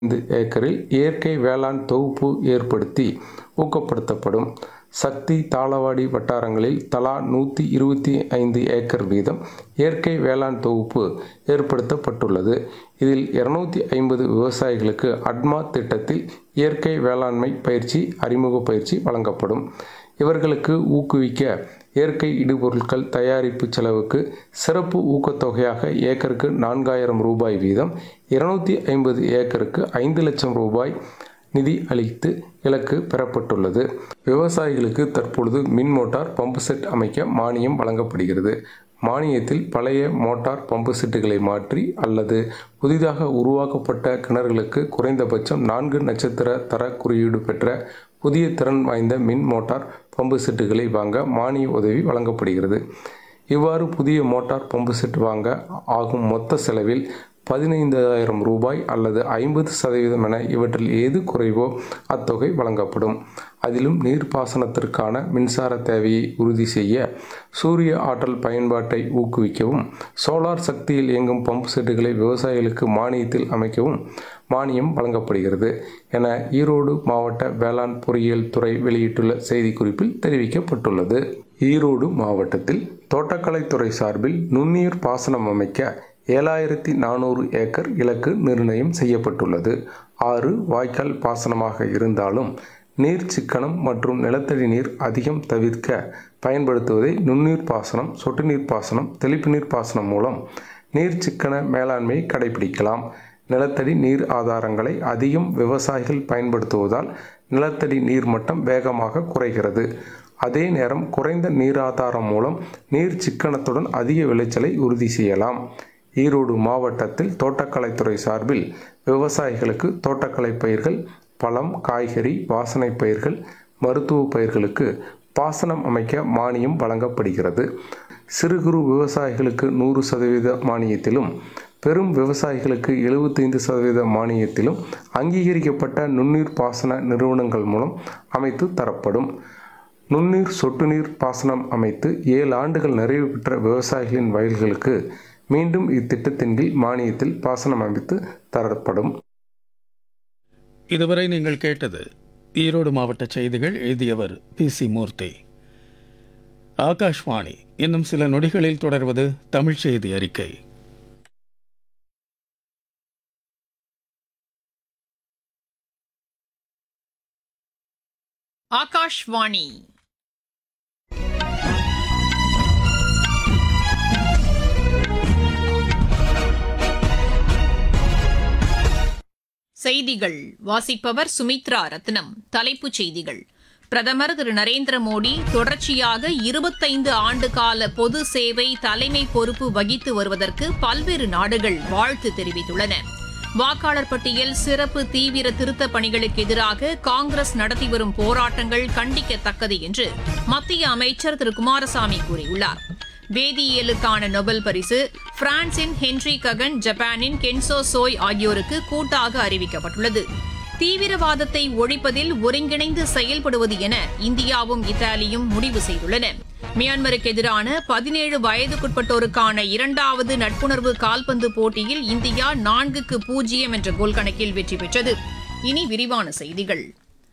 ஐந்து ஏக்கரில் இயற்கை வேளாண் தொகுப்பு ஏற்படுத்தி ஊக்கப்படுத்தப்படும் சக்தி தாளவாடி வட்டாரங்களில் தலா நூற்றி இருபத்தி ஐந்து ஏக்கர் வீதம் இயற்கை வேளாண் தொகுப்பு ஏற்படுத்தப்பட்டுள்ளது இதில் இருநூத்தி ஐம்பது விவசாயிகளுக்கு அட்மா திட்டத்தில் இயற்கை வேளாண்மை பயிற்சி அறிமுக பயிற்சி வழங்கப்படும் இவர்களுக்கு ஊக்குவிக்க இயற்கை இடுபொருட்கள் தயாரிப்பு செலவுக்கு சிறப்பு ஊக்கத்தொகையாக ஏக்கருக்கு நான்காயிரம் ரூபாய் வீதம் இருநூத்தி ஐம்பது ஏக்கருக்கு ஐந்து லட்சம் ரூபாய் நிதி அளித்து இலக்கு பெறப்பட்டுள்ளது விவசாயிகளுக்கு தற்பொழுது மின் மோட்டார் பம்பு செட் அமைக்க மானியம் வழங்கப்படுகிறது மானியத்தில் பழைய மோட்டார் பம்பு செட்டுகளை மாற்றி அல்லது புதிதாக உருவாக்கப்பட்ட கிணறுகளுக்கு குறைந்தபட்சம் நான்கு நட்சத்திர தர குறியீடு பெற்ற புதிய திறன் வாய்ந்த மின் மோட்டார் பம்பு செட்டுகளை வாங்க மானிய உதவி வழங்கப்படுகிறது இவ்வாறு புதிய மோட்டார் பம்பு செட் வாங்க ஆகும் மொத்த செலவில் பதினைந்தாயிரம் ரூபாய் அல்லது ஐம்பது சதவீதம் என இவற்றில் எது குறைவோ அத்தொகை வழங்கப்படும் அதிலும் நீர்ப்பாசனத்திற்கான மின்சார தேவையை உறுதி செய்ய சூரிய ஆற்றல் பயன்பாட்டை ஊக்குவிக்கவும் சோலார் சக்தியில் இயங்கும் பம்பு செட்டுகளை விவசாயிகளுக்கு மானியத்தில் அமைக்கவும் மானியம் வழங்கப்படுகிறது என ஈரோடு மாவட்ட வேளாண் பொறியியல் துறை வெளியிட்டுள்ள செய்திக்குறிப்பில் தெரிவிக்கப்பட்டுள்ளது ஈரோடு மாவட்டத்தில் தோட்டக்கலைத்துறை சார்பில் நுண்ணீர் பாசனம் அமைக்க ஏழாயிரத்தி நானூறு ஏக்கர் இலக்கு நிர்ணயம் செய்யப்பட்டுள்ளது ஆறு வாய்க்கால் பாசனமாக இருந்தாலும் நீர் சிக்கனம் மற்றும் நிலத்தடி நீர் அதிகம் தவிர்க்க பயன்படுத்துவதை நுண்ணீர் பாசனம் சொட்டு நீர் பாசனம் தெளிப்பு நீர் பாசனம் மூலம் நீர் சிக்கன மேலாண்மை கடைபிடிக்கலாம் நிலத்தடி நீர் ஆதாரங்களை அதிகம் விவசாயிகள் பயன்படுத்துவதால் நிலத்தடி நீர் மட்டம் வேகமாக குறைகிறது அதே நேரம் குறைந்த நீராதாரம் மூலம் நீர் சிக்கனத்துடன் அதிக விளைச்சலை உறுதி செய்யலாம் ஈரோடு மாவட்டத்தில் தோட்டக்கலைத்துறை சார்பில் விவசாயிகளுக்கு தோட்டக்கலை பயிர்கள் பழம் காய்கறி வாசனை பயிர்கள் மருத்துவ பயிர்களுக்கு பாசனம் அமைக்க மானியம் வழங்கப்படுகிறது சிறு குறு விவசாயிகளுக்கு நூறு சதவீத மானியத்திலும் பெரும் விவசாயிகளுக்கு எழுபத்தைந்து சதவீத மானியத்திலும் அங்கீகரிக்கப்பட்ட நுண்ணீர் பாசன நிறுவனங்கள் மூலம் அமைத்து தரப்படும் நுண்ணீர் சொட்டு நீர் பாசனம் அமைத்து ஏழு ஆண்டுகள் நிறைவு பெற்ற விவசாயிகளின் வயல்களுக்கு மீண்டும் இத்திட்டத்தின் கீழ் மானியத்தில் பாசனம் அமைத்து தரப்படும் இதுவரை நீங்கள் கேட்டது ஈரோடு மாவட்ட செய்திகள் எழுதியவர் பி சி மூர்த்தி ஆகாஷ்வாணி இன்னும் சில நொடிகளில் தொடர்வது தமிழ் செய்தி அறிக்கை ஆகாஷ்வாணி செய்திகள் வாசிப்பவர் சுமித்ரா ரத்னம் தலைப்புச் செய்திகள் பிரதமர் திரு நரேந்திர மோடி தொடர்ச்சியாக இருபத்தைந்து ஆண்டு கால பொது சேவை தலைமை பொறுப்பு வகித்து வருவதற்கு பல்வேறு நாடுகள் வாழ்த்து தெரிவித்துள்ளன வாக்காளர் பட்டியல் சிறப்பு தீவிர திருத்தப் பணிகளுக்கு எதிராக காங்கிரஸ் நடத்தி வரும் போராட்டங்கள் கண்டிக்கத்தக்கது என்று மத்திய அமைச்சர் திரு குமாரசாமி கூறியுள்ளார் வேதியியலுக்கான நொபல் பரிசு பிரான்சின் ஹென்றி ககன் ஜப்பானின் கென்சோ சோய் ஆகியோருக்கு கூட்டாக அறிவிக்கப்பட்டுள்ளது தீவிரவாதத்தை ஒழிப்பதில் ஒருங்கிணைந்து செயல்படுவது என இந்தியாவும் இத்தாலியும் முடிவு செய்துள்ளன மியான்மருக்கு எதிரான பதினேழு வயதுக்குட்பட்டோருக்கான இரண்டாவது நட்புணர்வு கால்பந்து போட்டியில் இந்தியா நான்குக்கு பூஜ்ஜியம் என்ற கோல் கணக்கில் வெற்றி பெற்றது இனி விரிவான செய்திகள்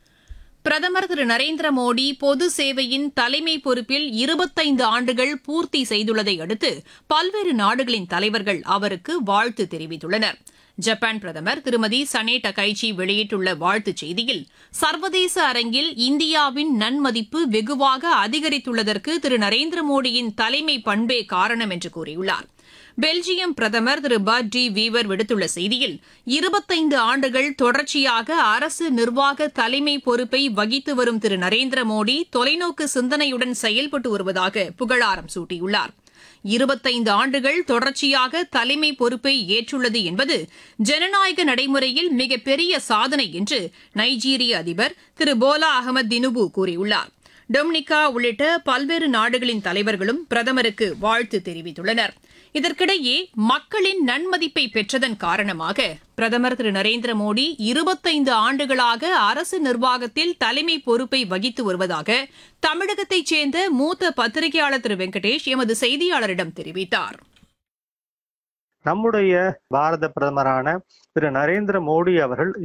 பிரதமர் திரு நரேந்திர மோடி பொது சேவையின் தலைமை பொறுப்பில் இருபத்தைந்து ஆண்டுகள் பூர்த்தி செய்துள்ளதை அடுத்து பல்வேறு நாடுகளின் தலைவர்கள் அவருக்கு வாழ்த்து தெரிவித்துள்ளனர் ஜப்பான் பிரதமர் திருமதி சனே டகைச்சி வெளியிட்டுள்ள வாழ்த்துச் செய்தியில் சர்வதேச அரங்கில் இந்தியாவின் நன்மதிப்பு வெகுவாக அதிகரித்துள்ளதற்கு திரு நரேந்திர மோடியின் தலைமை பண்பே காரணம் என்று கூறியுள்ளார் பெல்ஜியம் பிரதமர் திரு பட் டி வீவர் விடுத்துள்ள செய்தியில் இருபத்தைந்து ஆண்டுகள் தொடர்ச்சியாக அரசு நிர்வாக தலைமை பொறுப்பை வகித்து வரும் திரு நரேந்திர மோடி தொலைநோக்கு சிந்தனையுடன் செயல்பட்டு வருவதாக புகழாரம் சூட்டியுள்ளார் இருபத்தைந்து ஆண்டுகள் தொடர்ச்சியாக தலைமை பொறுப்பை ஏற்றுள்ளது என்பது ஜனநாயக நடைமுறையில் மிகப்பெரிய சாதனை என்று நைஜீரிய அதிபர் திரு போலா அகமது தினுபு கூறியுள்ளார் டொமினிகா உள்ளிட்ட பல்வேறு நாடுகளின் தலைவர்களும் பிரதமருக்கு வாழ்த்து தெரிவித்துள்ளனர் இதற்கிடையே மக்களின் நன்மதிப்பை பெற்றதன் காரணமாக பிரதமர் திரு நரேந்திர மோடி இருபத்தைந்து ஆண்டுகளாக அரசு நிர்வாகத்தில் தலைமை பொறுப்பை வகித்து வருவதாக தமிழகத்தைச் சேர்ந்த மூத்த பத்திரிகையாளர் திரு வெங்கடேஷ் எமது செய்தியாளரிடம் தெரிவித்தார் நம்முடைய பாரத பிரதமரான திரு நரேந்திர மோடி அவர்கள்